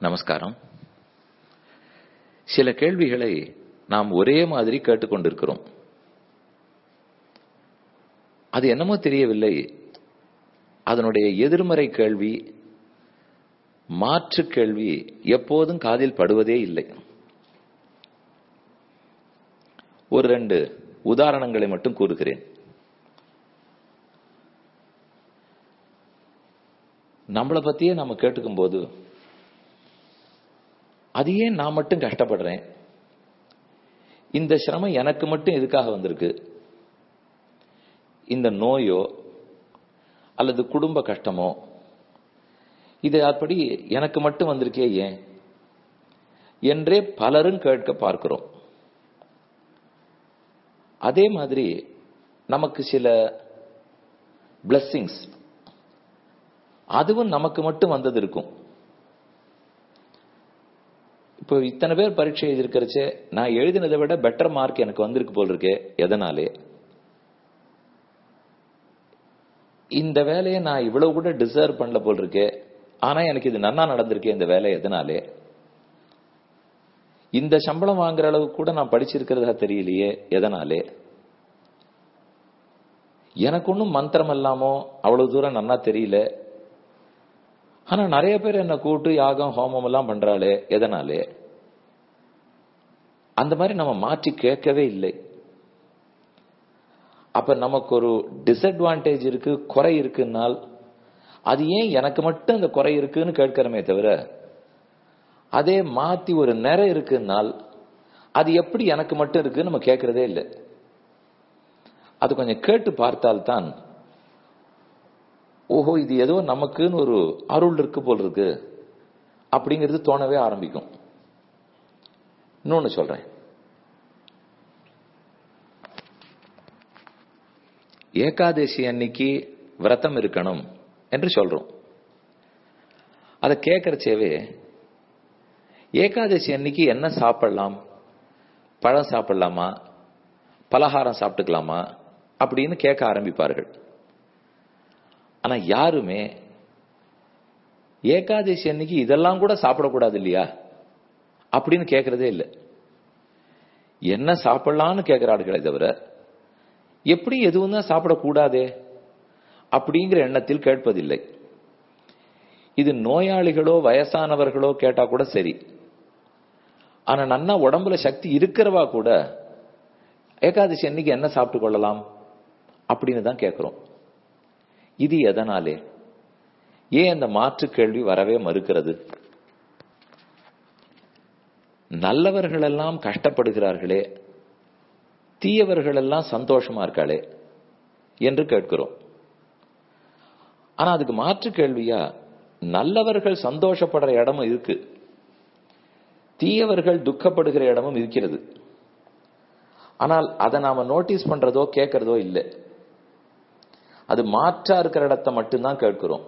நமஸ்காரம் சில கேள்விகளை நாம் ஒரே மாதிரி கேட்டுக்கொண்டிருக்கிறோம் அது என்னமோ தெரியவில்லை அதனுடைய எதிர்மறை கேள்வி மாற்று கேள்வி எப்போதும் காதில் படுவதே இல்லை ஒரு ரெண்டு உதாரணங்களை மட்டும் கூறுகிறேன் நம்மளை பத்தியே நம்ம கேட்டுக்கும் போது அது ஏன் நான் மட்டும் கஷ்டப்படுறேன் இந்த சிரமம் எனக்கு மட்டும் எதுக்காக வந்திருக்கு இந்த நோயோ அல்லது குடும்ப கஷ்டமோ இது அப்படி எனக்கு மட்டும் வந்திருக்கே ஏன் என்றே பலரும் கேட்க பார்க்கிறோம் அதே மாதிரி நமக்கு சில பிளஸ்ஸிங்ஸ் அதுவும் நமக்கு மட்டும் வந்தது இருக்கும் இப்போ இத்தனை பேர் பரீட்சை எழுதியிருக்கிறச்சே நான் எழுதினதை விட பெட்டர் மார்க் எனக்கு வந்திருக்கு போல் இருக்கே எதனாலே இந்த வேலையை நான் இவ்வளவு கூட டிசர்வ் பண்ணல போல் இருக்கே ஆனா எனக்கு இது நன்னா நடந்திருக்கே இந்த வேலை எதனாலே இந்த சம்பளம் வாங்குற அளவுக்கு கூட நான் படிச்சிருக்கிறதா தெரியலையே எதனாலே எனக்கு ஒன்றும் மந்திரம் இல்லாமோ அவ்வளவு தூரம் நன்னா தெரியல ஆனா நிறைய பேர் என்ன கூட்டு யாகம் ஹோமம் எல்லாம் பண்றாளே எதனாலே அந்த மாதிரி நம்ம மாற்றி கேட்கவே இல்லை அப்ப நமக்கு ஒரு டிஸ்அட்வான்டேஜ் இருக்கு குறை இருக்குன்னால் அது ஏன் எனக்கு மட்டும் அந்த குறை இருக்குன்னு கேட்கிறமே தவிர அதே மாத்தி ஒரு நிறை இருக்குன்னால் அது எப்படி எனக்கு மட்டும் இருக்குன்னு நம்ம கேட்கறதே இல்லை அது கொஞ்சம் கேட்டு பார்த்தால்தான் ஓஹோ இது ஏதோ நமக்குன்னு ஒரு அருள் இருக்கு போல் இருக்கு அப்படிங்கிறது தோணவே ஆரம்பிக்கும் இன்னொன்னு சொல்றேன் ஏகாதசி அன்னைக்கு விரதம் இருக்கணும் என்று சொல்றோம் அதை கேட்கறச்சேவே ஏகாதசி அன்னைக்கு என்ன சாப்பிடலாம் பழம் சாப்பிடலாமா பலகாரம் சாப்பிட்டுக்கலாமா அப்படின்னு கேட்க ஆரம்பிப்பார்கள் ஆனா யாருமே ஏகாதசி அன்னைக்கு இதெல்லாம் கூட சாப்பிடக்கூடாது இல்லையா அப்படின்னு கேட்கறதே இல்லை என்ன சாப்பிடலான்னு கேட்கிறார்களே தவிர எப்படி எதுவும் தான் சாப்பிடக்கூடாதே அப்படிங்கிற எண்ணத்தில் கேட்பதில்லை இது நோயாளிகளோ வயசானவர்களோ கேட்டா கூட சரி ஆனா நன்னா உடம்புல சக்தி இருக்கிறவா கூட ஏகாதசி அன்னைக்கு என்ன சாப்பிட்டு கொள்ளலாம் அப்படின்னு தான் கேட்கிறோம் இது எதனாலே ஏன் அந்த மாற்று கேள்வி வரவே மறுக்கிறது நல்லவர்கள் எல்லாம் கஷ்டப்படுகிறார்களே தீயவர்கள் எல்லாம் சந்தோஷமா இருக்காளே என்று கேட்கிறோம் ஆனா அதுக்கு மாற்று கேள்வியா நல்லவர்கள் சந்தோஷப்படுற இடமும் இருக்கு தீயவர்கள் துக்கப்படுகிற இடமும் இருக்கிறது ஆனால் அதை நாம நோட்டீஸ் பண்றதோ கேட்கறதோ இல்லை அது மாற்றா இருக்கிற இடத்த மட்டும்தான் கேட்கிறோம்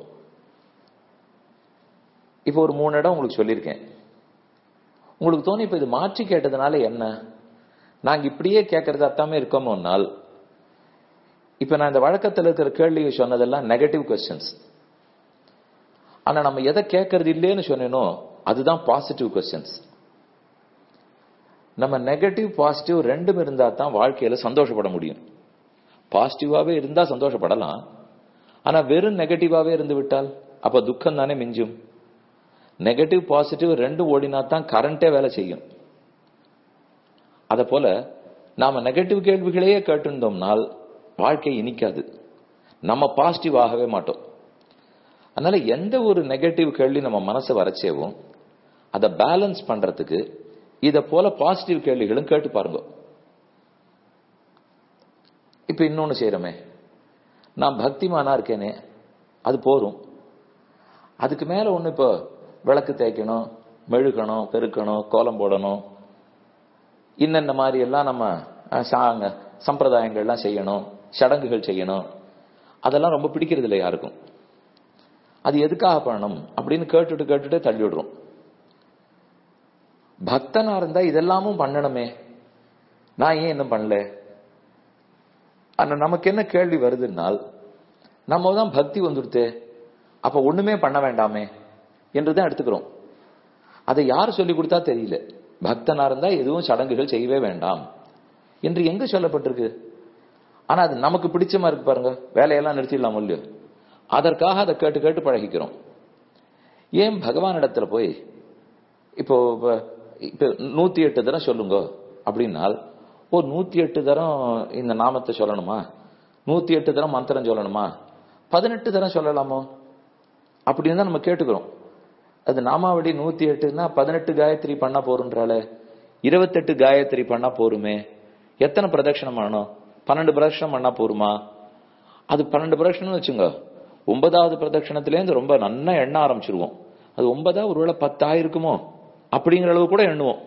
இப்போ ஒரு மூணு இடம் உங்களுக்கு சொல்லியிருக்கேன் உங்களுக்கு தோணி இப்ப இது மாற்றி கேட்டதுனால என்ன நாங்க இப்படியே கேட்கறது அத்தாமே இருக்கோமோனால் இப்ப நான் இந்த வழக்கத்தில் இருக்கிற கேள்வி சொன்னதெல்லாம் நெகட்டிவ் கொஸ்டின்ஸ் ஆனா நம்ம எதை கேட்கறது இல்லைன்னு சொன்னேனோ அதுதான் பாசிட்டிவ் கொஸ்டின்ஸ் நம்ம நெகட்டிவ் பாசிட்டிவ் ரெண்டும் இருந்தா தான் வாழ்க்கையில சந்தோஷப்பட முடியும் பாசிட்டிவாவே இருந்தா சந்தோஷப்படலாம் ஆனா வெறும் நெகட்டிவாவே இருந்து விட்டால் அப்ப துக்கம் தானே மிஞ்சும் நெகட்டிவ் பாசிட்டிவ் ரெண்டும் ஓடினா தான் கரண்டே வேலை செய்யும் அத போல நாம நெகட்டிவ் கேள்விகளையே கேட்டிருந்தோம்னால் வாழ்க்கை இனிக்காது நம்ம பாசிட்டிவ் ஆகவே மாட்டோம் அதனால எந்த ஒரு நெகட்டிவ் கேள்வி நம்ம மனசை வரச்சேவும் அதை பேலன்ஸ் பண்றதுக்கு இத போல பாசிட்டிவ் கேள்விகளும் கேட்டு பாருங்க இப்ப இன்னொன்னு செய்யறோமே நான் பக்திமானா இருக்கேனே அது போரும் அதுக்கு மேல ஒண்ணு இப்போ விளக்கு தேய்க்கணும் மெழுகணும் பெருக்கணும் கோலம் போடணும் இன்னென்ன மாதிரி எல்லாம் நம்ம சாங்க சம்பிரதாயங்கள்லாம் செய்யணும் சடங்குகள் செய்யணும் அதெல்லாம் ரொம்ப பிடிக்கிறது இல்லை யாருக்கும் அது எதுக்காக பண்ணணும் அப்படின்னு கேட்டுட்டு கேட்டுட்டு தள்ளி விடுறோம் பக்தனா இருந்தா இதெல்லாமும் பண்ணணுமே நான் ஏன் இன்னும் பண்ணல ஆனா நமக்கு என்ன கேள்வி வருதுன்னால் நம்ம தான் பக்தி வந்துடுத்தே அப்ப ஒண்ணுமே பண்ண வேண்டாமே என்றுதான் எடுத்துக்கிறோம் அதை யார் சொல்லி கொடுத்தா தெரியல பக்தனா இருந்தா எதுவும் சடங்குகள் செய்யவே வேண்டாம் என்று எங்க சொல்லப்பட்டிருக்கு ஆனா அது நமக்கு பிடிச்சமா இருக்கு பாருங்க வேலையெல்லாம் நிறுத்திடலாம் இல்லையோ அதற்காக அதை கேட்டு கேட்டு பழகிக்கிறோம் ஏன் பகவானிடத்துல போய் இப்போ இப்ப நூத்தி எட்டு தரம் சொல்லுங்க அப்படின்னால் ஓ நூத்தி எட்டு தரம் இந்த நாமத்தை சொல்லணுமா நூத்தி எட்டு தரம் மந்திரம் சொல்லணுமா பதினெட்டு தரம் சொல்லலாமோ அப்படின்னு தான் நம்ம கேட்டுக்கிறோம் அது நாமாவடி நூத்தி எட்டுன்னா பதினெட்டு காயத்ரி பண்ணா போருன்றால இருபத்தெட்டு காயத்ரி பண்ணா போருமே எத்தனை பிரதட்சணம் பண்ணணும் பன்னெண்டு பிரதட்சணம் பண்ணா போருமா அது பன்னெண்டு பிரதட்சணம் வச்சுங்க ஒன்பதாவது பிரதட்சணத்திலேருந்து ரொம்ப நன்னா எண்ண ஆரம்பிச்சிருவோம் அது ஒன்பதா ஒருவேளை பத்தாயிருக்குமோ அப்படிங்கிற அளவு கூட எண்ணுவோம்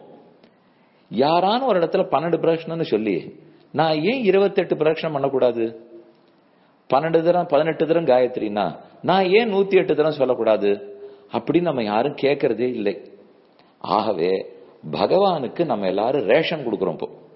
யாரான ஒரு இடத்துல பன்னெண்டு பிரதட்சணம்னு சொல்லி நான் ஏன் இருபத்தெட்டு பிரதட்சணம் பண்ணக்கூடாது பன்னெண்டு தரம் பதினெட்டு தரம் காயத்ரினா நான் ஏன் நூத்தி எட்டு தரம் சொல்லக்கூடாது அப்படின்னு நம்ம யாரும் கேட்கறதே இல்லை ஆகவே பகவானுக்கு நம்ம எல்லாரும் ரேஷன் கொடுக்கிறோம்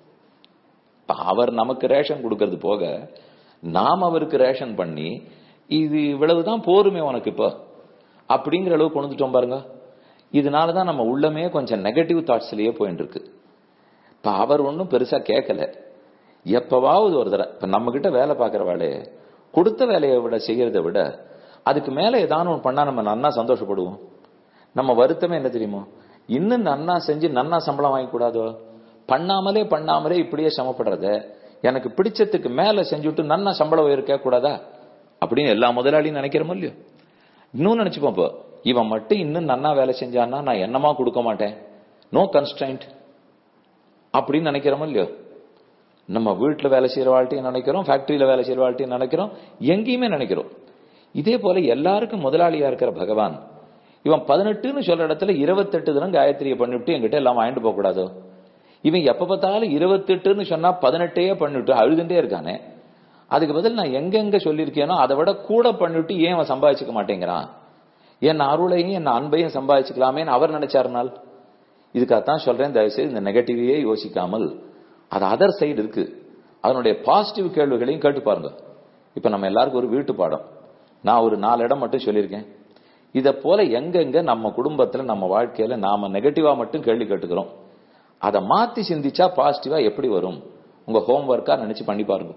இப்போ அவர் நமக்கு ரேஷன் கொடுக்கறது போக நாம் அவருக்கு ரேஷன் பண்ணி இது இவ்வளவுதான் போருமே உனக்கு இப்போ அப்படிங்கிற அளவு கொண்டுட்டோம் பாருங்க இதனாலதான் நம்ம உள்ளமே கொஞ்சம் நெகட்டிவ் தாட்ஸ்லயே போயிட்டு இருக்கு இப்ப அவர் ஒன்றும் பெருசா கேட்கல எப்பவாவது ஒரு தடவை இப்ப நம்ம கிட்ட வேலை பார்க்கிற வேலையை கொடுத்த வேலையை விட செய்யறதை விட அதுக்கு மேல ஏதாவது ஒன்று பண்ணா நம்ம நன்னா சந்தோஷப்படுவோம் நம்ம வருத்தமே என்ன தெரியுமோ இன்னும் நன்னா செஞ்சு நன்னா சம்பளம் வாங்கி கூடாதோ பண்ணாமலே பண்ணாமலே இப்படியே சமப்படுறத எனக்கு பிடிச்சதுக்கு மேல செஞ்சுட்டு நன்னா சம்பளம் உயர்க்க கூடாதா அப்படின்னு எல்லா முதலாளியும் நினைக்கிறோமோ இல்லையோ இன்னும் நினைச்சுப்போம் இப்போ இவன் மட்டும் இன்னும் நன்னா வேலை செஞ்சான்னா நான் என்னமா கொடுக்க மாட்டேன் நோ கன்ஸ்டன்ட் அப்படின்னு நினைக்கிறோமோ இல்லையோ நம்ம வீட்டுல வேலை செய்யற வாழ்க்கையும் நினைக்கிறோம் ஃபேக்டரியில வேலை செய்யற வாழ்க்கையும் நினைக்கிறோம் எங்கேயுமே நினைக்கிறோம் இதே போல எல்லாருக்கும் முதலாளியா இருக்கிற பகவான் இவன் பதினெட்டுன்னு சொல்ற இடத்துல இருபத்தெட்டு தினம் காயத்ரியை பண்ணிவிட்டு என்கிட்ட எல்லாம் வாங்கிட்டு போக கூடாதோ இவன் எப்ப பார்த்தாலும் இருபத்தெட்டுன்னு சொன்னா பதினெட்டையே பண்ணிட்டு அழுதுண்டே இருக்கானே அதுக்கு பதில் நான் எங்கெங்க சொல்லியிருக்கேனோ அதை விட கூட பண்ணிட்டு ஏன் அவன் சம்பாதிச்சுக்க மாட்டேங்கிறான் என் அருளையும் என் அன்பையும் சம்பாதிச்சுக்கலாமேன்னு அவர் நினைச்சாருனால் இதுக்காகத்தான் சொல்றேன் தயவுசெய்து இந்த நெகட்டிவையே யோசிக்காமல் அது அதர் சைடு இருக்கு அதனுடைய பாசிட்டிவ் கேள்விகளையும் கேட்டு பாருங்க இப்ப நம்ம எல்லாருக்கும் ஒரு வீட்டு பாடம் நான் ஒரு நாலு இடம் மட்டும் சொல்லியிருக்கேன் இதை போல எங்கெங்க நம்ம குடும்பத்துல நம்ம வாழ்க்கையில நாம நெகட்டிவா மட்டும் கேள்வி கேட்டுக்கிறோம் அதை மாத்தி சிந்திச்சா பாசிட்டிவா எப்படி வரும் உங்க ஹோம் ஒர்க்கா நினைச்சு பண்ணி பாருங்க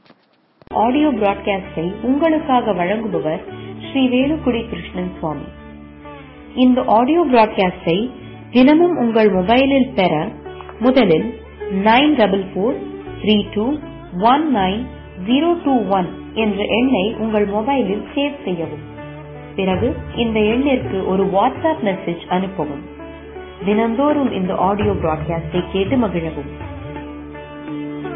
ஆடியோ பிராட்காஸ்டை உங்களுக்காக வழங்குபவர் ஸ்ரீ வேலுக்குடி கிருஷ்ணன் சுவாமி இந்த ஆடியோ பிராட்காஸ்டை தினமும் உங்கள் மொபைலில் பெற முதலில் nine double four three two one nine zero two one என்ற எண்ணை உங்கள் மொபைலில் சேவ் செய்யவும் பிறகு இந்த எண்ணிற்கு ஒரு வாட்ஸ்அப் மெசேஜ் அனுப்பவும் தினந்தோறும் இந்த ஆடியோ பிராட்காஸ்டை கேட்டு மகிழவும்